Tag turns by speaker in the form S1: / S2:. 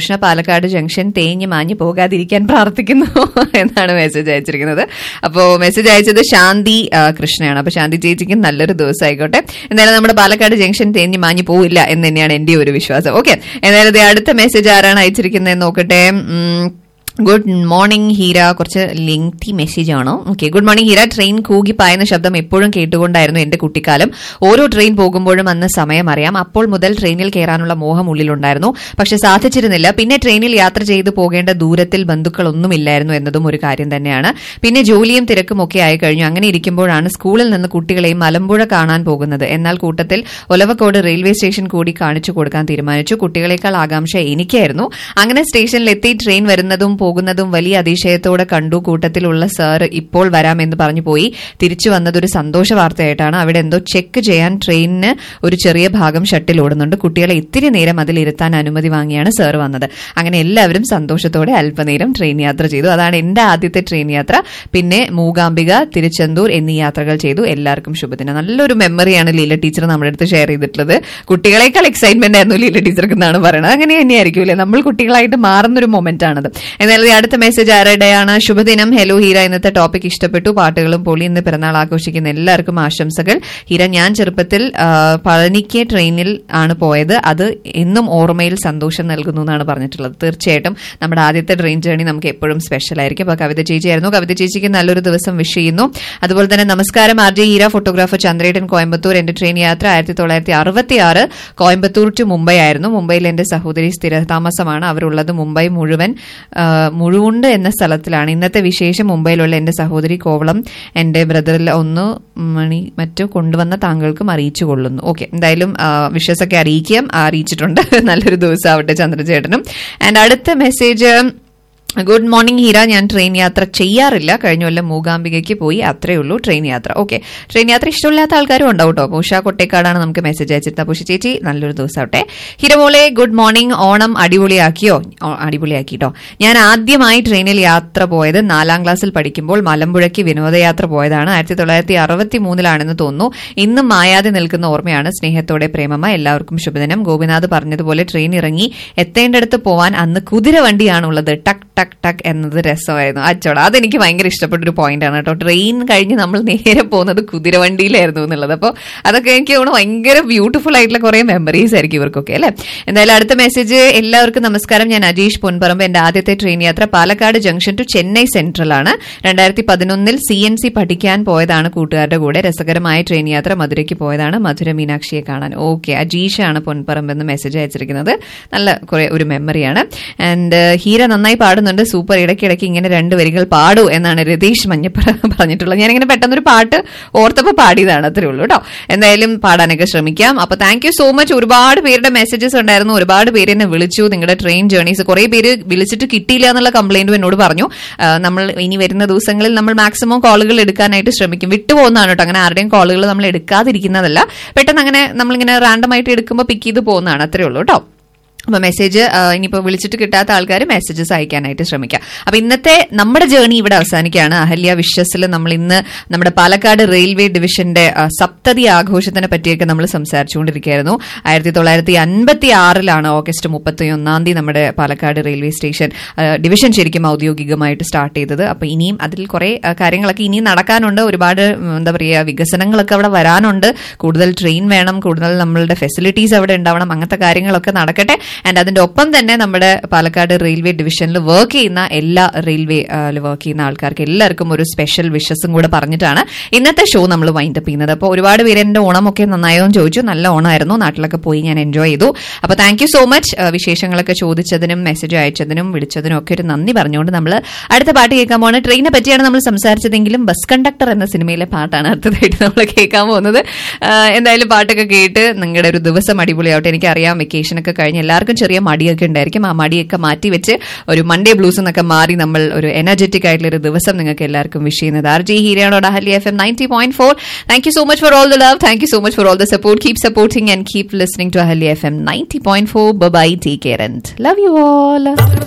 S1: Krishna Palakkad junction തേഞ്ഞ് മാഞ്ഞ് പോകാതിരിക്കാൻ പ്രാർത്ഥിക്കുന്നു എന്നാണ് മെസ്സേജ് അയച്ചിരിക്കുന്നത് അപ്പോൾ മെസ്സേജ് അയച്ചത് ശാന്തി ആ, കൃഷ്ണയാണ് അപ്പൊ ശാന്തി ചേച്ചിക്ക് നല്ലൊരു ദിവസം ആയിക്കോട്ടെ എന്തായാലും നമ്മുടെ പാലക്കാട് ജംഗ്ഷൻ തേഞ്ഞ് മാഞ്ഞ് പോവില്ല എന്ന് തന്നെയാണ് എന്റെ ഒരു വിശ്വാസം ഓക്കെ എന്തായാലും ദേ അടുത്ത മെസ്സേജ് ആരാണ് അയച്ചിരിക്കുന്നത് നോക്കട്ടെ ഉം, ഗുഡ് മോർണിംഗ് ഹീര കുറച്ച് ലെങ്തി മെസ്സേജ് ആണോ okay good morning Heera train കൂകി പായുന്ന ശബ്ദം എപ്പോഴും കേട്ടുകൊണ്ടായിരുന്നു എന്റെ കുട്ടിക്കാലം ഓരോ ട്രെയിൻ പോകുമ്പോഴും അന്ന് സമയം അറിയാം അപ്പോൾ മുതൽ ട്രെയിനിൽ കയറാനുള്ള മോഹം ഉള്ളിലുണ്ടായിരുന്നു പക്ഷെ സാധിച്ചിരുന്നില്ല പിന്നെ ട്രെയിനിൽ യാത്ര ചെയ്തു പോകേണ്ട ദൂരത്തിൽ ബന്ധുക്കളൊന്നുമില്ലായിരുന്നു എന്നതും ഒരു കാര്യം തന്നെയാണ് പിന്നെ ജോലിയും തിരക്കും ഒക്കെ ആയി കഴിഞ്ഞു അങ്ങനെ ഇരിക്കുമ്പോഴാണ് സ്കൂളിൽ നിന്ന് കുട്ടികളെയും മലമ്പുഴ കാണാൻ പോകുന്നത് എന്നാൽ കൂട്ടത്തിൽ ഒലവക്കോട് റെയിൽവേ സ്റ്റേഷൻ കൂടി കാണിച്ചു കൊടുക്കാൻ തീരുമാനിച്ചു കുട്ടികളെക്കാൾ ആകാംക്ഷ എനിക്കായിരുന്നു അങ്ങനെ സ്റ്റേഷനിലെത്തി ട്രെയിൻ വരുന്നതും പോകുന്നതും വലിയ അതിശയത്തോടെ കണ്ടു കൂട്ടത്തിലുള്ള സാർ ഇപ്പോൾ വരാമെന്ന് പറഞ്ഞു പോയി തിരിച്ചു വന്നത് ഒരു സന്തോഷ വാർത്തയായിട്ടാണ് അവിടെ എന്തോ ചെക്ക് ചെയ്യാൻ ട്രെയിനിന് ഒരു ചെറിയ ഭാഗം ഷട്ടിൽ ഓടുന്നുണ്ട് കുട്ടികളെ ഇത്തിരി നേരം അതിൽ ഇരുത്താൻ അനുമതി വാങ്ങിയാണ് സാർ വന്നത് അങ്ങനെ എല്ലാവരും സന്തോഷത്തോടെ അല്പനേരം ട്രെയിൻ യാത്ര ചെയ്തു അതാണ് എന്റെ ആദ്യത്തെ ട്രെയിൻ യാത്ര പിന്നെ മൂകാംബിക തിരുച്ചെന്തൂർ എന്നീ യാത്രകൾ ചെയ്തു എല്ലാവർക്കും ശുഭദിനം നല്ലൊരു മെമ്മറിയാണ് ലീല ടീച്ചർ നമ്മുടെ അടുത്ത് ഷെയർ ചെയ്തിട്ടുള്ളത് കുട്ടികളെക്കാൾ എക്സൈറ്റ്മെന്റ് ആയിരുന്നു ലീല ടീച്ചർക്ക് എന്നാണ് പറയുന്നത് അങ്ങനെ തന്നെയായിരിക്കും അല്ലേ നമ്മൾ കുട്ടികളായിട്ട് മാറുന്നൊരു മൊമെന്റ് ആണത് എന്നാൽ ഈ അടുത്ത മെസ്സേജ് ആരുടെയാണ് ശുഭദിനം ഹലോ ഹീര ഇന്നത്തെ ടോപ്പിക് ഇഷ്ടപ്പെട്ടു പാട്ടുകളും പൊളി ഇന്ന് പിറന്നാൾ ആഘോഷിക്കുന്ന എല്ലാവർക്കും ആശംസകൾ ഹീര ഞാൻ ചെറുപ്പത്തിൽ ആ, പഴനിക്ക് ട്രെയിനിൽ ആണ് പോയത് അത് എന്നും ഓർമ്മയിൽ സന്തോഷം നൽകുന്നു എന്നാണ് പറഞ്ഞിട്ടുള്ളത് തീർച്ചയായിട്ടും നമ്മുടെ ആദ്യത്തെ ട്രെയിൻ ജേണി നമുക്ക് എപ്പോഴും സ്പെഷ്യൽ ആയിരിക്കും അപ്പൊ കവിത ചേച്ചിയായിരുന്നു കവിത ചേച്ചിക്ക് നല്ലൊരു ദിവസം വിഷ് ചെയ്യുന്നു അതുപോലെ തന്നെ നമസ്കാരം ആർ ജെ ഹീര ഫോട്ടോഗ്രാഫർ ചന്ദ്രേട്ടൻ കോയമ്പത്തൂർ എന്റെ ട്രെയിൻ യാത്ര ആയിരത്തി തൊള്ളായിരത്തി അറുപത്തി ആറ് കോയമ്പത്തൂർ ടു മുംബൈ ആയിരുന്നു മുംബൈയിൽ എന്റെ സഹോദരി സ്ഥിരതാമസമാണ് അവരുള്ളത് മുംബൈ മുഴുവൻ ആ, മുഴുവുണ്ട് എന്ന സ്ഥലത്തിലാണ് ഇന്നത്തെ വിശേഷം മുംബൈയിലുള്ള എന്റെ സഹോദരി കോവളം എന്റെ ബ്രദറിൽ ഒന്ന് മണി മറ്റോ കൊണ്ടുവന്ന താങ്കൾക്കും അറിയിച്ചു കൊള്ളുന്നു ഓക്കെ എന്തായാലും വിഷസ് ഒക്കെ അറിയിക്കാം അറിയിച്ചിട്ടുണ്ട് നല്ലൊരു ദിവസം ആവട്ടെ ചന്ദ്രചേട്ടനും ആൻഡ് അടുത്ത മെസ്സേജ് ഗുഡ് മോർണിംഗ് ഹീര ഞാൻ ട്രെയിൻ യാത്ര ചെയ്യാറില്ല കഴിഞ്ഞ കൊല്ലം മൂകാംബികയ്ക്ക് പോയി അത്രേ ഉള്ളൂ ട്രെയിൻ യാത്ര ഓക്കെ ട്രെയിൻ യാത്ര ഇഷ്ടമില്ലാത്ത ആൾക്കാരും ഉണ്ടാവും കേട്ടോ ഉഷ കൊട്ടേക്കാടാണ് നമുക്ക് മെസ്സേജ് അയച്ചിരുന്നത് അപ്പോൾ ഉഷ ചേച്ചി നല്ലൊരു ദിവസം ആവട്ടെ ഹിരമോളെ ഗുഡ് മോർണിംഗ് ഓണം അടിപൊളിയാക്കിയോ ഓ, അടിപൊളിയാക്കിട്ടോ ഞാൻ ആദ്യമായി ട്രെയിനിൽ യാത്ര പോയത് നാലാം ക്ലാസ്സിൽ പഠിക്കുമ്പോൾ മലമ്പുഴയ്ക്ക് വിനോദയാത്ര പോയതാണ് ആയിരത്തി തൊള്ളായിരത്തി അറുപത്തി മൂന്നിലാണെന്ന് തോന്നുന്നു ഇന്നും മായാതെ നിൽക്കുന്ന ഓർമ്മയാണ് സ്നേഹത്തോടെ പ്രേമമ്മ എല്ലാവർക്കും ശുഭദിനം ഗോപിനാഥ് പറഞ്ഞതുപോലെ ട്രെയിൻ ഇറങ്ങി എത്തേണ്ടടുത്ത് പോവാൻ അന്ന് കുതിര വണ്ടിയാണുള്ളത് ടക് ടക് ടക് എന്നത് രസമായിരുന്നു അച്ചോട അതെനിക്ക് ഭയങ്കര ഇഷ്ടപ്പെട്ട ഒരു പോയിന്റ് ആണ് കേട്ടോ ട്രെയിൻ കഴിഞ്ഞ് നമ്മൾ നേരെ പോകുന്നത് കുതിരവണ്ടിയിലായിരുന്നു എന്നുള്ളത് അപ്പോൾ അതൊക്കെ എനിക്ക് തോന്നുന്നു ഭയങ്കര ബ്യൂട്ടിഫുൾ ആയിട്ടുള്ള കുറെ മെമ്മറീസ് ആയിരിക്കും ഇവർക്കൊക്കെ അല്ലെ എന്തായാലും അടുത്ത മെസ്സേജ് എല്ലാവർക്കും നമസ്കാരം ഞാൻ അജീഷ് പൊൻപറമ്പ് എന്റെ ആദ്യത്തെ ട്രെയിൻ യാത്ര Palakkad junction to Chennai central ആണ് രണ്ടായിരത്തി പതിനൊന്നിൽ സി എൻ സി പഠിക്കാൻ പോയതാണ് കൂട്ടുകാരുടെ കൂടെ രസകരമായ ട്രെയിൻ യാത്ര മധുരയ്ക്ക് പോയതാണ് മധുര മീനാക്ഷിയെ കാണാൻ ഓക്കെ അജീഷാണ് പൊൻപറമ്പ് എന്ന് മെസ്സേജ് അയച്ചിരിക്കുന്നത് നല്ല കുറെ ഒരു മെമ്മറിയാണ് ആൻഡ് ഹീര നന്നായി പാടുന്നുണ്ട് സൂപ്പർ ഇടയ്ക്കിടയ്ക്ക് ഇങ്ങനെ രണ്ട് വരികൾ പാടൂ എന്നാണ് രതീഷ് മഞ്ഞപ്പുറ പറഞ്ഞിട്ടുള്ളത് ഞാനിങ്ങനെ പെട്ടെന്നൊരു പാട്ട് ഓർത്തപ്പോൾ പാടിയതാണ് അത്രേ ഉള്ളൂ കേട്ടോ എന്തായാലും പാടാനൊക്കെ ശ്രമിക്കാം അപ്പൊ താങ്ക് യു സോ മച്ച് ഒരുപാട് പേരുടെ മെസ്സേജസ് ഉണ്ടായിരുന്നു ഒരുപാട് പേര് എന്നെ വിളിച്ചു നിങ്ങളുടെ ട്രെയിൻ ജേർണീസ് കുറെ പേര് വിളിച്ചിട്ട് കിട്ടിയില്ല എന്നുള്ള കംപ്ലൈന്റും എന്നോട് പറഞ്ഞു ആ, നമ്മൾ ഇനി വരുന്ന ദിവസങ്ങളിൽ നമ്മൾ മാക്സിമം കോളുകൾ എടുക്കാനായിട്ട് ശ്രമിക്കും വിട്ടുപോകുന്നതാണ് കേട്ടോ അങ്ങനെ ആരുടെയും കോളുകൾ നമ്മൾ എടുക്കാതിരിക്കുന്നതല്ല പെട്ടെന്ന് അങ്ങനെ നമ്മളിങ്ങനെ റാൻഡം ആയിട്ട് എടുക്കുമ്പോൾ പിക്ക് ചെയ്ത് പോകുന്നതാണ് അത്രേ ഉള്ളൂ കേട്ടോ അപ്പൊ മെസ്സേജ് ഇനിയിപ്പോ വിളിച്ചിട്ട് കിട്ടാത്ത ആൾക്കാർ മെസ്സേജസ് അയക്കാനായിട്ട് ശ്രമിക്കാം അപ്പൊ ഇന്നത്തെ നമ്മുടെ ജേണി ഇവിടെ അവസാനിക്കുകയാണ് അഹല്യ വിശ്വസിൽ നമ്മൾ ഇന്ന് നമ്മുടെ പാലക്കാട് റെയിൽവേ ഡിവിഷന്റെ ആ, സപ്തതി ആഘോഷത്തിനെ പറ്റിയൊക്കെ നമ്മൾ സംസാരിച്ചുകൊണ്ടിരിക്കുകയായിരുന്നു ആയിരത്തി തൊള്ളായിരത്തി അൻപത്തി ആറിലാണ് ഓഗസ്റ്റ് മുപ്പത്തി ഒന്നാം തീയതി നമ്മുടെ പാലക്കാട് റെയിൽവേ സ്റ്റേഷൻ ആ, ഡിവിഷൻ ശരിക്കും ഔദ്യോഗികമായിട്ട് സ്റ്റാർട്ട് ചെയ്തത് അപ്പൊ ഇനിയും അതിൽ കുറെ ആ, കാര്യങ്ങളൊക്കെ ഇനിയും നടക്കാനുണ്ട് ഒരുപാട് ഉം, എന്താ പറയുക വികസനങ്ങളൊക്കെ അവിടെ വരാനുണ്ട് കൂടുതൽ ട്രെയിൻ വേണം കൂടുതൽ നമ്മളുടെ ഫെസിലിറ്റീസ് അവിടെ ഉണ്ടാവണം അങ്ങനത്തെ കാര്യങ്ങളൊക്കെ നടക്കട്ടെ ആൻഡ് അതിന്റെ ഒപ്പം തന്നെ നമ്മുടെ പാലക്കാട് റെയിൽവേ ഡിവിഷനിൽ വർക്ക് ചെയ്യുന്ന എല്ലാ റെയിൽവേ വർക്ക് ചെയ്യുന്ന ആൾക്കാർക്ക് എല്ലാവർക്കും ഒരു സ്പെഷ്യൽ വിഷസും കൂടെ പറഞ്ഞിട്ടാണ് ഇന്നത്തെ ഷോ നമ്മൾ വൈൻഡപ്പ് ചെയ്യുന്നത് അപ്പോൾ ഒരുപാട് പേര് എന്റെ ഓണമൊക്കെ നന്നായോ എന്ന് ചോദിച്ചു നല്ല ഓണമായിരുന്നു നാട്ടിലൊക്കെ പോയി ഞാൻ എൻജോയ് ചെയ്തു അപ്പോൾ താങ്ക് യു സോ മച്ച് വിശേഷങ്ങളൊക്കെ ചോദിച്ചതിനും മെസ്സേജ് അയച്ചതിനും വിളിച്ചതിനും ഒക്കെ ഒരു നന്ദി പറഞ്ഞുകൊണ്ട് നമ്മൾ അടുത്ത പാട്ട് കേൾക്കാൻ പോകുന്നത് ട്രെയിനെ പറ്റിയാണ് നമ്മൾ സംസാരിച്ചതെങ്കിലും ബസ് കണ്ടക്ടർ എന്ന സിനിമയിലെ പാട്ടാണ് അടുത്തതായിട്ട് നമ്മൾ കേൾക്കാൻ പോകുന്നത് ആ, എന്തായാലും പാട്ടൊക്കെ കേട്ട് നിങ്ങളുടെ ഒരു ദിവസം അടിപൊളിയാവട്ടെ എനിക്കറിയാം വെക്കേഷനൊക്കെ കഴിഞ്ഞ് എല്ലാവർക്കും ചെറിയ മടിയൊക്കെ ഉണ്ടായിരിക്കും ആ മടിയൊക്കെ മാറ്റി വെച്ച് ഒരു മൺഡേ ബ്ലൂസ് എന്നൊക്കെ മാറി നമ്മൾ ഒരു എനർജറ്റിക് ആയിട്ടുള്ള ഒരു ദിവസം നിങ്ങൾക്ക് എല്ലാവർക്കും വിഷ് ചെയ്യുന്നത് ആർ ജി ഹീരയാണോ ഡഹലി F M ninety point four thank you so much for all the love thank you so much for all the support keep supporting and keep listening to അഹലി F M ninety point four bye take care and love you all